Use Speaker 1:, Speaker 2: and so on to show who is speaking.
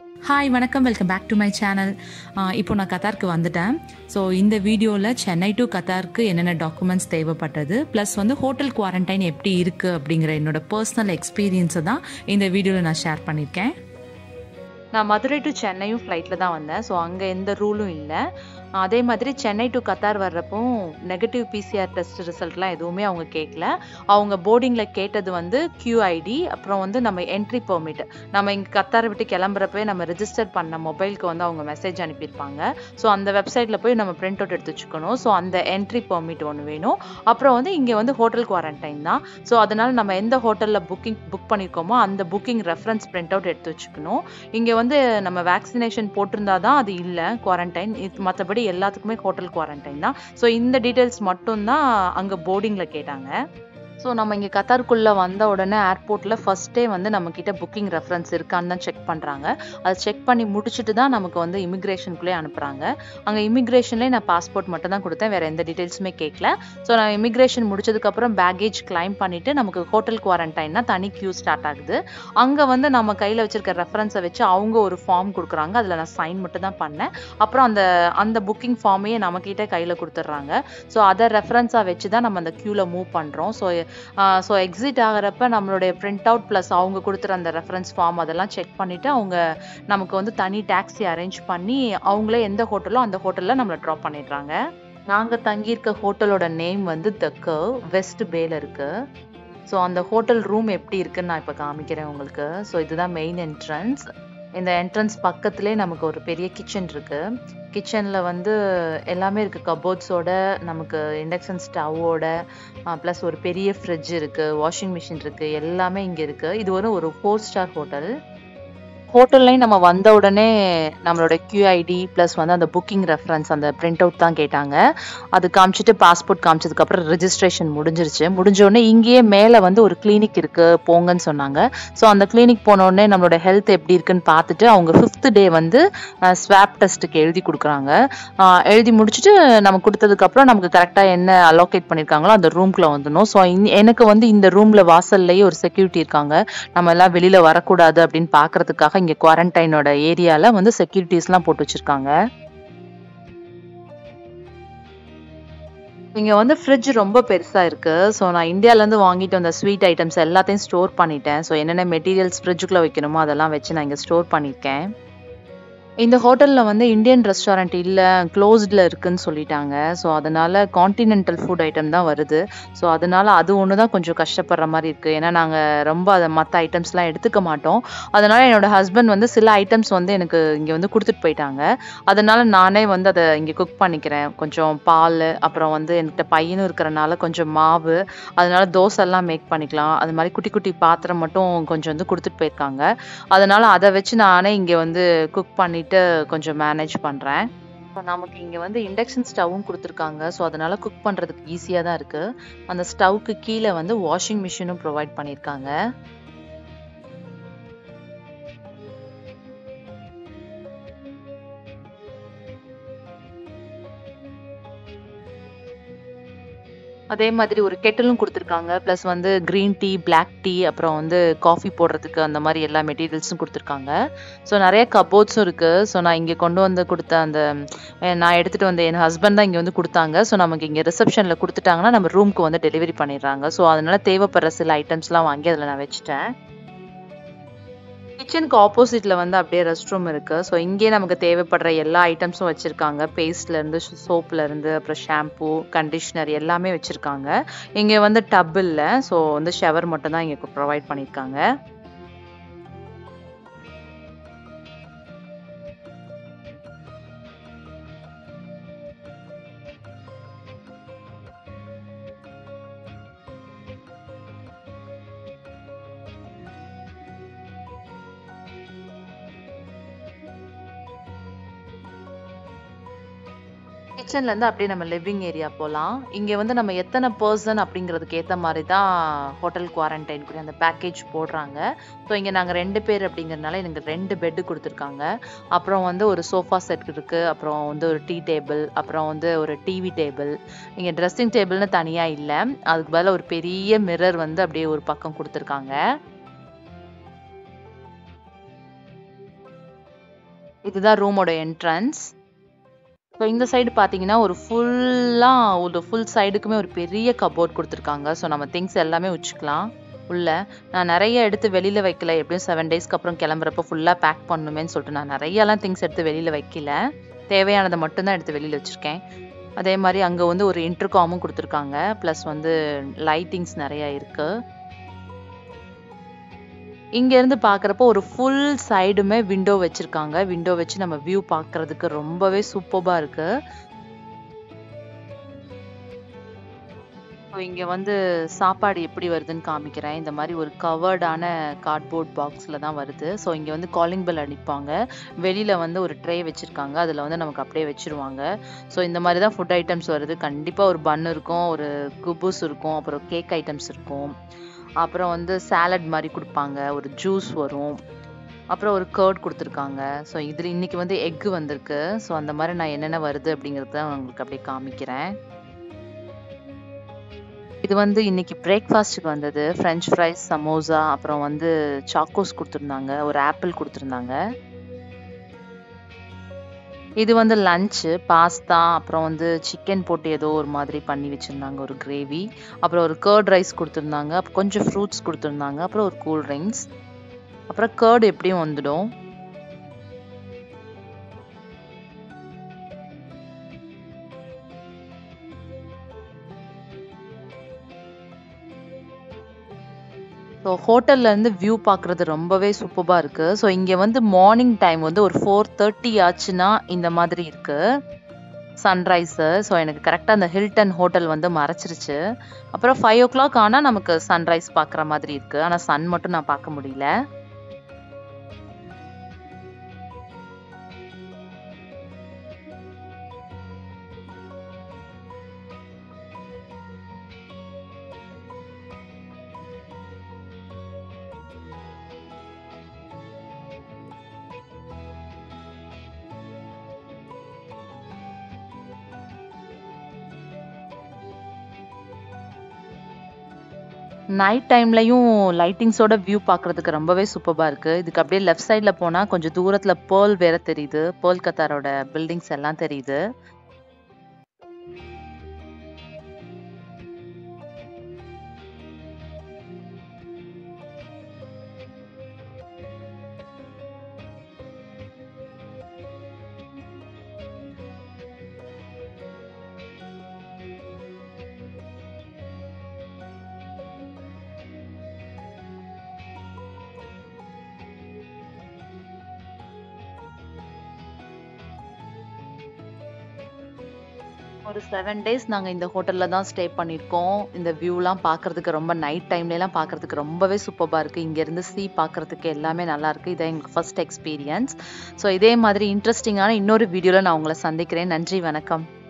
Speaker 1: hi வணக்கம் welcome back to my channel இப்போ நான் கத்தாருக்கு வந்துட்டேன் ஸோ இந்த வீடியோவில் சென்னை டு கத்தாருக்கு என்னென்ன டாக்குமெண்ட்ஸ் தேவைப்பட்டது ப்ளஸ் வந்து ஹோட்டல் குவாரண்டைன் எப்படி இருக்குது அப்படிங்கிற என்னோட பர்சனல் எக்ஸ்பீரியன்ஸை தான் இந்த வீடியோவில் நான் ஷேர் பண்ணியிருக்கேன் நான் மதுரை டு சென்னையும் ஃப்ளைட்டில் தான் வந்தேன் ஸோ அங்கே எந்த ரூலும் இல்லை அதே மாதிரி சென்னை டு கத்தார் வர்றப்போ நெகட்டிவ் பிசிஆர் டெஸ்ட் ரிசல்ட்லாம் எதுவுமே அவங்க கேட்கல அவங்க போர்டிங்கில் கேட்டது வந்து கியூஐடி அப்புறம் வந்து நம்ம என்ட்ரி பெர்மிட் நம்ம இங்கே கத்தாரை விட்டு கிளம்புறப்பவே நம்ம ரிஜிஸ்டர் பண்ண மொபைலுக்கு வந்து அவங்க மெசேஜ் அனுப்பியிருப்பாங்க ஸோ அந்த வெப்சைட்டில் போய் நம்ம பிரிண்ட் அவுட் எடுத்து வச்சுக்கணும் ஸோ அந்த என்ட்ரி பெர்மிட் ஒன்று வேணும் அப்புறம் வந்து இங்கே வந்து ஹோட்டல் குவாரண்டைன் தான் ஸோ அதனால் நம்ம எந்த ஹோட்டலில் புக்கிங் புக் பண்ணியிருக்கோமோ அந்த புக்கிங் ரெஃபரன்ஸ் பிரிண்ட் அவுட் எடுத்து வச்சுக்கணும் இங்கே வந்து நம்ம வேக்சினேஷன் போட்டிருந்தா தான் அது இல்லை குவாரண்டைன் இது மற்றபடி எல்லாத்துக்குமே ஹோட்டல் குவாரண்டைன் தான் ஸோ இந்த டீட்டெயில்ஸ் மட்டும்தான் அங்கே போர்டிங்கில் கேட்டாங்க ஸோ நம்ம இங்கே கத்தாருக்குள்ளே வந்த உடனே ஏர்போர்ட்டில் ஃபஸ்ட்டே வந்து நம்மக்கிட்ட புக்கிங் ரெஃபரன்ஸ் இருக்கான்னு தான் செக் பண்ணுறாங்க அதை செக் பண்ணி முடிச்சுட்டு தான் நமக்கு வந்து இமிக்ரேஷனுக்குள்ளே அனுப்புகிறாங்க அங்கே இமிக்ரேஷன்லேயே நான் பாஸ்போர்ட் மட்டும் தான் கொடுத்தேன் வேறு எந்த டீட்டெயில்ஸுமே கேட்கல ஸோ நான் இமிக்ரேஷன் முடிச்சதுக்கப்புறம் பேகேஜ் கிளைம் பண்ணிவிட்டு நமக்கு ஹோட்டல் குவாரண்டைன்னா தனி க்யூ ஸ்டார்ட் ஆகுது அங்கே வந்து நம்ம கையில் வச்சிருக்க ரெஃபரன்ஸை வச்சு அவங்க ஒரு ஃபார்ம் கொடுக்குறாங்க அதில் நான் சைன் மட்டும் தான் பண்ணேன் அப்புறம் அந்த அந்த புக்கிங் ஃபார்மையே நம்மக்கிட்ட கையில் கொடுத்துட்றாங்க ஸோ அதை ரெஃபரன்ஸாக வச்சு தான் நம்ம அந்த க்யூவில் மூவ் பண்ணுறோம் ஸோ ஸோ எக்ஸிட் ஆகிறப்ப நம்மளுடைய பிரிண்ட் அவுட் ப்ளஸ் அவங்க கொடுத்துற அந்த ரெஃபரன்ஸ் ஃபார்ம் அதெல்லாம் செக் பண்ணிவிட்டு அவங்க நமக்கு வந்து தனி டாக்ஸி அரேஞ்ச் பண்ணி அவங்களே எந்த ஹோட்டலோ அந்த ஹோட்டலில் நம்மளை ட்ராப் பண்ணிடுறாங்க நாங்கள் தங்கியிருக்க ஹோட்டலோட நேம் வந்து த கர்வ் வெஸ்ட் பேல இருக்குது ஸோ அந்த ஹோட்டல் ரூம் எப்படி இருக்குன்னு நான் இப்போ காமிக்கிறேன் உங்களுக்கு ஸோ இதுதான் மெயின் என்ட்ரன்ஸ் இந்த என்ட்ரன்ஸ் பக்கத்துலேயே நமக்கு ஒரு பெரிய கிச்சன் இருக்குது கிச்சனில் வந்து எல்லாமே இருக்குது கபோர்ட்ஸோட நமக்கு இண்டக்ஷன் ஸ்டவ்வோட ப்ளஸ் ஒரு பெரிய ஃப்ரிட்ஜ் இருக்குது வாஷிங் மிஷின் இருக்குது எல்லாமே இங்கே இருக்குது இது ஒரு ஒரு ஃபோர் ஸ்டார் ஹோட்டல் ஹோட்டல்லையும் நம்ம வந்த உடனே நம்மளோட கியூஐடி ப்ளஸ் வந்து அந்த புக்கிங் ரெஃபரன்ஸ் அந்த பிரிண்ட் அவுட் தான் கேட்டாங்க அது காமிச்சிட்டு பாஸ்போர்ட் காமிச்சதுக்கப்புறம் ரெஜிஸ்ட்ரேஷன் முடிஞ்சிருச்சு முடிஞ்ச உடனே இங்கேயே மேலே வந்து ஒரு கிளினிக் இருக்குது போங்கன்னு சொன்னாங்க ஸோ அந்த கிளினிக் போன உடனே நம்மளோட ஹெல்த் எப்படி இருக்குன்னு பார்த்துட்டு அவங்க ஃபிஃப்த் டே வந்து ஸ்வாப் டெஸ்ட்டுக்கு எழுதி கொடுக்குறாங்க எழுதி முடிச்சுட்டு நம்ம கொடுத்ததுக்கப்புறம் நமக்கு கரெக்டாக என்ன அலோகேட் பண்ணியிருக்காங்களோ அந்த ரூம்குள்ளே வந்துடணும் ஸோ எனக்கு வந்து இந்த ரூமில் வாசல்லையே ஒரு செக்யூரிட்டி இருக்காங்க நம்ம எல்லாம் வெளியில் வரக்கூடாது அப்படின்னு பார்க்கறதுக்காக இங்கே குவாரண்டைனோட ஏரியாவில் வந்து செக்யூரிட்டிஸ்லாம் போட்டு வச்சுருக்காங்க இங்கே வந்து ஃப்ரிட்ஜ் ரொம்ப பெருசாக இருக்குது ஸோ நான் இந்தியாவிலேருந்து வாங்கிட்டு வந்த ஸ்வீட் ஐட்டம்ஸ் எல்லாத்தையும் ஸ்டோர் பண்ணிட்டேன் ஸோ என்னென்ன மெட்டீரியல்ஸ் ஃப்ரிட்ஜுக்குள்ளே வைக்கணுமோ அதெல்லாம் வச்சு நான் இங்கே ஸ்டோர் பண்ணியிருக்கேன் இந்த ஹோட்டலில் வந்து இந்தியன் ரெஸ்டாரண்ட் இல்லை க்ளோஸ்டில் இருக்குன்னு சொல்லிட்டாங்க ஸோ அதனால் கான்டினென்டல் ஃபுட் ஐட்டம் தான் வருது ஸோ அதனால் அது ஒன்று தான் கொஞ்சம் கஷ்டப்படுற மாதிரி இருக்குது ஏன்னா நாங்கள் ரொம்ப அதை மற்ற ஐட்டம்ஸ்லாம் எடுத்துக்க மாட்டோம் அதனால் என்னோடய ஹஸ்பண்ட் வந்து சில ஐட்டம்ஸ் வந்து எனக்கு இங்கே வந்து கொடுத்துட்டு போயிட்டாங்க அதனால் நானே வந்து அதை இங்கே குக் பண்ணிக்கிறேன் கொஞ்சம் பால் அப்புறம் வந்து என்கிட்ட பையனும் இருக்கிறனால கொஞ்சம் மாவு அதனால தோசைலாம் மேக் பண்ணிக்கலாம் அது மாதிரி குட்டி குட்டி பாத்திரம் மட்டும் கொஞ்சம் வந்து கொடுத்துட்டு போயிருக்காங்க அதனால் அதை வச்சு நானே இங்கே வந்து குக் பண்ணி பண்ணிட்டு கொஞ்சம் மேனேஜ் பண்ணுறேன் இப்போ நமக்கு இங்கே வந்து இண்டக்ஷன் ஸ்டவ்வும் கொடுத்துருக்காங்க ஸோ அதனால் குக் பண்ணுறதுக்கு ஈஸியாக தான் இருக்குது அந்த ஸ்டவ்க்கு கீழே வந்து வாஷிங் மிஷினும் ப்ரொவைட் பண்ணியிருக்காங்க அதே மாதிரி ஒரு கெட்டலும் கொடுத்துருக்காங்க ப்ளஸ் வந்து க்ரீன் டீ பிளாக் டீ அப்புறம் வந்து காஃபி போடுறதுக்கு அந்த மாதிரி எல்லா மெட்டீரியல்ஸும் கொடுத்துருக்காங்க ஸோ நிறைய கபோர்ட்ஸும் இருக்குது ஸோ நான் இங்கே கொண்டு வந்து கொடுத்த அந்த நான் எடுத்துகிட்டு வந்து என் ஹஸ்பண்ட் தான் இங்கே வந்து கொடுத்தாங்க ஸோ நமக்கு இங்கே ரிசப்ஷனில் கொடுத்துட்டாங்கன்னா நம்ம ரூமுக்கு வந்து டெலிவரி பண்ணிடுறாங்க ஸோ அதனால் தேவைப்படுற சில ஐட்டம்ஸ்லாம் வாங்கி அதில் நான் வச்சுட்டேன் கிச்சனுக்கு ஆப்போசிட்டில் வந்து அப்படியே ரெஸ்ட் ரூம் இருக்குது ஸோ இங்கேயே நமக்கு தேவைப்படுற எல்லா ஐட்டம்ஸும் வச்சுருக்காங்க பேஸ்ட்லேருந்து சோப்லேருந்து அப்புறம் ஷாம்பூ கண்டிஷ்னர் எல்லாமே வச்சுருக்காங்க இங்கே வந்து டப் இல்லை ஸோ வந்து ஷவர் மட்டும் தான் இங்கே ப்ரொவைட் பண்ணியிருக்காங்க கிச்சன்லேருந்து அப்படியே நம்ம லிவிங் ஏரியா போகலாம் இங்கே வந்து நம்ம எத்தனை பர்சன் அப்படிங்கிறதுக்கு ஏற்ற மாதிரி தான் ஹோட்டல் குவாரண்டைனுக்குரிய அந்த பேக்கேஜ் போடுறாங்க ஸோ இங்கே நாங்கள் ரெண்டு பேர் அப்படிங்கிறதுனால எனக்கு ரெண்டு பெட்டு கொடுத்துருக்காங்க அப்புறம் வந்து ஒரு சோஃபா செட் இருக்குது அப்புறம் வந்து ஒரு டீ டேபிள் அப்புறம் வந்து ஒரு டிவி டேபிள் இங்கே ட்ரெஸ்ஸிங் டேபிள்னு தனியாக இல்லை அதுக்கு பதிலாக ஒரு பெரிய மிரர் வந்து அப்படியே ஒரு பக்கம் கொடுத்துருக்காங்க இதுதான் ரூமோட என்ட்ரன்ஸ் ஸோ இந்த சைடு பார்த்தீங்கன்னா ஒரு ஃபுல்லாக ஒரு ஃபுல் சைடுக்குமே ஒரு பெரிய கபோர்ட் கொடுத்துருக்காங்க ஸோ நம்ம திங்ஸ் எல்லாமே வச்சுக்கலாம் உள்ள நான் நிறைய எடுத்து வெளியில் வைக்கல எப்படியும் செவன் டேஸ்க்கு அப்புறம் கிளம்புறப்ப ஃபுல்லாக பேக் பண்ணுமேன்னு சொல்லிட்டு நான் நிறையலாம் திங்ஸ் எடுத்து வெளியில் வைக்கல தேவையானதை மட்டும்தான் எடுத்து வெளியில் வச்சுருக்கேன் அதே மாதிரி அங்கே வந்து ஒரு இன்டர்காமும் கொடுத்துருக்காங்க ப்ளஸ் வந்து லைட்டிங்ஸ் நிறையா இருக்குது இங்கேருந்து பார்க்குறப்போ ஒரு ஃபுல் சைடுமே விண்டோ வச்சுருக்காங்க விண்டோ வச்சு நம்ம வியூ பார்க்குறதுக்கு ரொம்பவே சூப்பராக இருக்குது ஸோ இங்கே வந்து சாப்பாடு எப்படி வருதுன்னு காமிக்கிறேன் இந்த மாதிரி ஒரு கவர்டான கார்ட்போர்ட் பாக்ஸில் தான் வருது ஸோ இங்கே வந்து காலிங் பெல் அடிப்பாங்க வெளியில் வந்து ஒரு ட்ரே வச்சுருக்காங்க அதில் வந்து நமக்கு அப்படியே வச்சுருவாங்க ஸோ இந்த மாதிரி தான் ஃபுட் ஐட்டம்ஸ் வருது கண்டிப்பாக ஒரு பன் இருக்கும் ஒரு குபூஸ் இருக்கும் அப்புறம் கேக் ஐட்டம்ஸ் இருக்கும் அப்புறம் வந்து சாலட் மாதிரி கொடுப்பாங்க ஒரு ஜூஸ் வரும் அப்புறம் ஒரு கர்ட் கொடுத்துருக்காங்க ஸோ இதில் இன்றைக்கி வந்து எக்கு வந்திருக்கு ஸோ அந்த மாதிரி நான் என்னென்ன வருது அப்படிங்கிறத தான் உங்களுக்கு அப்படியே காமிக்கிறேன் இது வந்து இன்னைக்கு பிரேக்ஃபாஸ்ட்டுக்கு வந்தது ஃப்ரெஞ்ச் ஃப்ரைஸ் சமோசா அப்புறம் வந்து சாக்கோஸ் கொடுத்துருந்தாங்க ஒரு ஆப்பிள் கொடுத்துருந்தாங்க இது வந்து லஞ்சு பாஸ்தா அப்புறம் வந்து சிக்கன் போட்டு ஏதோ ஒரு மாதிரி பண்ணி வச்சுருந்தாங்க ஒரு கிரேவி அப்புறம் ஒரு கர்ட் ரைஸ் கொடுத்துருந்தாங்க அப்புறம் கொஞ்சம் ஃப்ரூட்ஸ் கொடுத்துருந்தாங்க அப்புறம் ஒரு கூல் ட்ரிங்க்ஸ் அப்புறம் கர்டு எப்படியும் வந்துடும் ஸோ ஹோட்டல்லேருந்து வியூ பார்க்குறது ரொம்பவே சூப்பராக இருக்குது ஸோ இங்கே வந்து மார்னிங் டைம் வந்து ஒரு ஃபோர் தேர்ட்டி ஆச்சுன்னா இந்த மாதிரி இருக்குது சன்ரைஸு ஸோ எனக்கு கரெக்டாக அந்த ஹில்டன் ஹோட்டல் வந்து மறைச்சிருச்சு அப்புறம் ஃபைவ் ஓ கிளாக் ஆனால் நமக்கு சன்ரைஸ் பார்க்குற மாதிரி இருக்குது ஆனால் சன் மட்டும் நான் பார்க்க முடியல நைட் டைம்லையும் லைட்டிங்ஸோட வியூ பார்க்குறதுக்கு ரொம்பவே சூப்பராக இருக்குது இதுக்கு அப்படியே லெஃப்ட் சைடில் போனால் கொஞ்சம் தூரத்தில் பேர்ல் வேற தெரியுது பேர்ல் கத்தாரோட பில்டிங்ஸ் எல்லாம் தெரியுது ஒரு செவன் டேஸ் நாங்கள் இந்த ஹோட்டலில் தான் ஸ்டே பண்ணியிருக்கோம் இந்த வியூலாம் பார்க்குறதுக்கு ரொம்ப நைட் டைம்லலாம் பார்க்குறதுக்கு ரொம்பவே சூப்பராக இருக்குது இங்கேருந்து சீ பார்க்குறதுக்கு எல்லாமே நல்லா இருக்குது இதான் எங்களுக்கு ஃபர்ஸ்ட் எக்ஸ்பீரியன்ஸ் ஸோ இதே மாதிரி இன்ட்ரெஸ்டிங்கான இன்னொரு வீடியோவில் நான் உங்களை சந்திக்கிறேன் நன்றி வணக்கம்